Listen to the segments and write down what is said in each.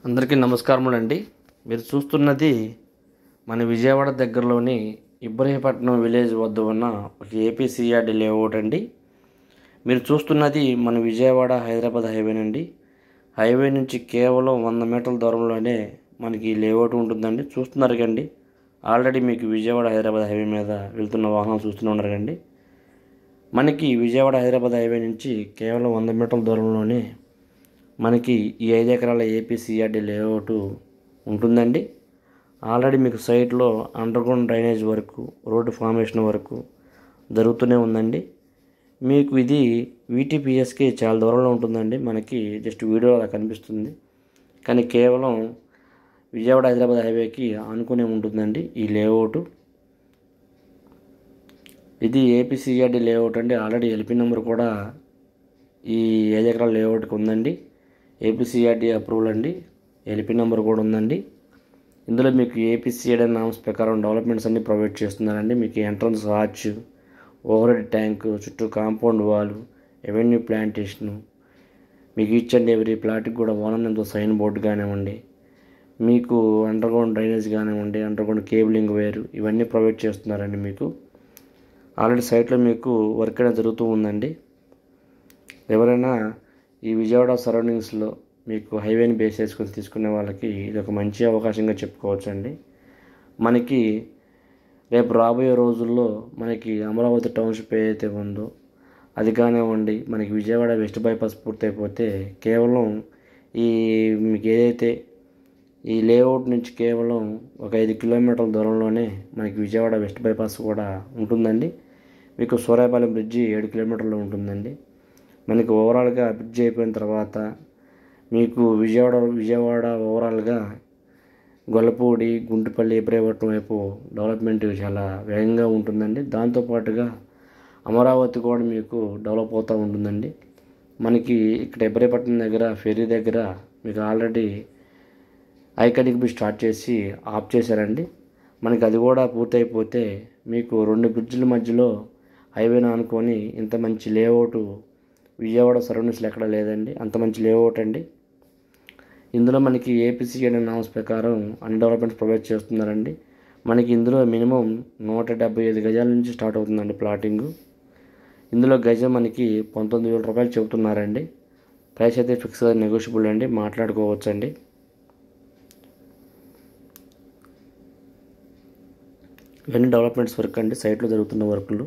అందరికీ నమస్కారములు అండి మీరు చూస్తున్నది మన విజయవాడ దగ్గరలోని ఇబ్రహీపట్నం విలేజ్ వద్ద ఉన్న ఒక ఏపీసీఆర్డి లేఅవుట్ అండి మీరు చూస్తున్నది మన విజయవాడ హైదరాబాద్ హైవే అండి హైవే నుంచి కేవలం వంద మీటర్ల దూరంలోనే మనకి ఈ లేఅవుట్ ఉంటుందండి చూస్తున్నారు కండి ఆల్రెడీ మీకు విజయవాడ హైదరాబాద్ హైవే మీద వెళ్తున్న వాహనాలు చూస్తూనే ఉన్నారు కండి మనకి విజయవాడ హైదరాబాద్ హైవే నుంచి కేవలం వంద మీటర్ల దూరంలోనే మనకి ఈ ఐదు ఎకరాల ఏపీసీఆర్డీ లేఅవుట్ ఉంటుందండి ఆల్రెడీ మీకు సైట్లో అండర్గ్రౌండ్ డ్రైనేజ్ వరకు రోడ్డు ఫార్మేషన్ వరకు జరుగుతూనే ఉందండి మీకు ఇది వీటీపీఎస్కి చాలా దూరంలో ఉంటుందండి మనకి జస్ట్ వీడియో అలా కనిపిస్తుంది కానీ కేవలం విజయవాడ హైదరాబాద్ హైవేకి ఆనుకునే ఉంటుందండి ఈ లేఅవుట్ ఇది ఏపీసీఆర్డీ లేఅవుట్ అండి ఆల్రెడీ ఎల్పీ నెంబర్ కూడా ఈ ఐదు ఎకరాల లేఅవుట్కి ఉందండి ఏపీసీఆర్డీ అప్రూవల్ అండి ఎల్పీ నెంబర్ కూడా ఉందండి ఇందులో మీకు ఏపీసీఆర్డీ నామ్స్ ప్రకారం డెవలప్మెంట్స్ అన్ని ప్రొవైడ్ చేస్తున్నారండి మీకు entrance arch over head tank చుట్టూ కాంపౌండ్ వాల్ ఎవెన్యూ ప్లాంటేషను మీకు ఈచ్ అండ్ ఎవ్రీ ప్లాట్కి కూడా ఓనర్తో సైన్ బోర్డు కానివ్వండి మీకు అండర్గ్రౌండ్ డ్రైనేజ్ కానివ్వండి అండర్గ్రౌండ్ కేబులింగ్ వేరు ఇవన్నీ ప్రొవైడ్ చేస్తున్నారండి మీకు ఆల్రెడీ సైట్లో మీకు వర్క్ అనేది జరుగుతూ ఉందండి ఎవరైనా ఈ విజయవాడ సరౌండింగ్స్లో మీకు హైవేని బేస్ చేసుకొని తీసుకునే వాళ్ళకి ఇది ఒక మంచి అవకాశంగా చెప్పుకోవచ్చు అండి మనకి రేపు రాబోయే రోజుల్లో మనకి అమరావతి టౌన్షిప్ ఏదైతే ఉందో అది కానివ్వండి మనకి విజయవాడ వెస్ట్ బైపాస్ పూర్తయిపోతే కేవలం ఈ మీకు ఏదైతే ఈ లేఅవుట్ నుంచి కేవలం ఒక ఐదు కిలోమీటర్ల దూరంలోనే మనకి విజయవాడ వెస్ట్ బైపాస్ కూడా ఉంటుందండి మీకు సూరాయపాలెం బ్రిడ్జి ఏడు కిలోమీటర్లు ఉంటుందండి మనకి ఓవరాల్గా బ్రిడ్జ్ అయిపోయిన తర్వాత మీకు విజయవాడ విజయవాడ ఓవరాల్గా గొల్లపూడి గుంటుపల్లి ఇబ్రాహీపట్నం వైపు డెవలప్మెంట్ చాలా వేగంగా ఉంటుందండి దాంతోపాటుగా అమరావతి కూడా మీకు డెవలప్ అవుతూ ఉంటుందండి మనకి ఇక్కడ ఇబ్రాహీపట్నం దగ్గర ఫెరీ దగ్గర మీకు ఆల్రెడీ ఐకానిక్ బ్రిడ్జ్ స్టార్ట్ చేసి ఆఫ్ చేశారండి మనకి అది కూడా పూర్తయిపోతే మీకు రెండు బ్రిడ్జిల మధ్యలో హైవేను అనుకొని ఇంత మంచి లేఅవుట్ విజయవాడ సరౌండింగ్స్లో ఎక్కడ లేదండి అంత మంచి లేఅవుట్ అండి ఇందులో మనకి ఏపీసీ అనే నామ్స్ ప్రకారం అన్ని డెవలప్మెంట్స్ ప్రొవైడ్ చేస్తున్నారండి మనకి ఇందులో మినిమం నూట డెబ్బై ఐదు గజాల నుంచి స్టార్ట్ అవుతుందండి ప్లాటింగ్ ఇందులో గజం మనకి పంతొమ్మిది వేల రూపాయలు చెబుతున్నారండి ప్రైస్ అయితే ఫిక్స్ నెగోషియబుల్ అండి మాట్లాడుకోవచ్చండి ఇవన్నీ డెవలప్మెంట్స్ వర్క్ అండి సైట్లో జరుగుతున్న వర్కులు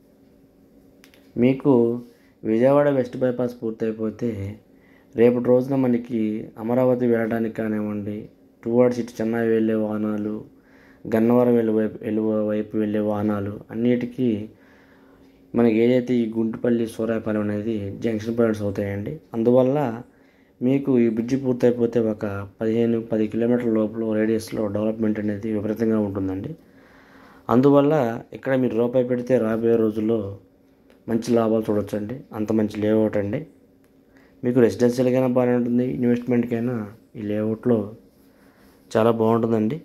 మీకు విజయవాడ వెస్ట్ బైపాస్ పూర్తయిపోతే రేపటి రోజున మనకి అమరావతి వెళ్ళడానికి కానివ్వండి టువర్డ్స్ ఇటు చెన్నై వెళ్ళే వాహనాలు గన్నవరం వెళ్ళే వైపు వెళ్ళే వైపు వెళ్ళే వాహనాలు అన్నిటికీ మనకి ఏదైతే ఈ గుంటుపల్లి సూరాయపాలెం అనేది జంక్షన్ పాయింట్స్ అవుతాయండి అందువల్ల మీకు ఈ బ్రిడ్జి పూర్తయిపోతే ఒక పదిహేను పది కిలోమీటర్ల లోపల రేడియస్లో డెవలప్మెంట్ అనేది విపరీతంగా ఉంటుందండి అందువల్ల ఇక్కడ మీరు రూపాయి పెడితే రాబోయే రోజుల్లో మంచి లాభాలు చూడొచ్చండి అంత మంచి లేఅవుట్ అండి మీకు రెసిడెన్షియల్కైనా బాగానే ఉంటుంది ఇన్వెస్ట్మెంట్కైనా ఈ లేఅవుట్లో చాలా బాగుంటుందండి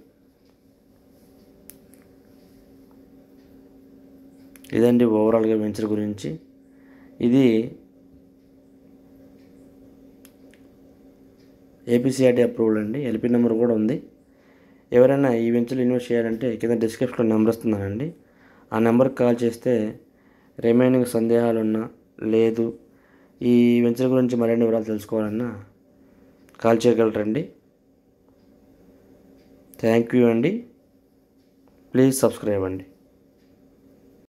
ఇదండి ఓవరాల్గా వెంచర్ గురించి ఇది ఏపీసీఆర్టీ అప్రూవల్ అండి ఎల్పీ నెంబర్ కూడా ఉంది ఎవరైనా ఈ వెంచర్లో ఇన్వెస్ట్ చేయాలంటే కింద డిస్క్రిప్షన్లో నెంబర్ ఇస్తున్నానండి ఆ నెంబర్కి కాల్ చేస్తే రిమైనింగ్ సందేహాలు ఉన్నా లేదు ఈ వెంచర్ గురించి మరిన్ని వివరాలు తెలుసుకోవాలన్నా కాల్ చేయగలరండి థ్యాంక్ యూ అండి ప్లీజ్ సబ్స్క్రైబ్ అండి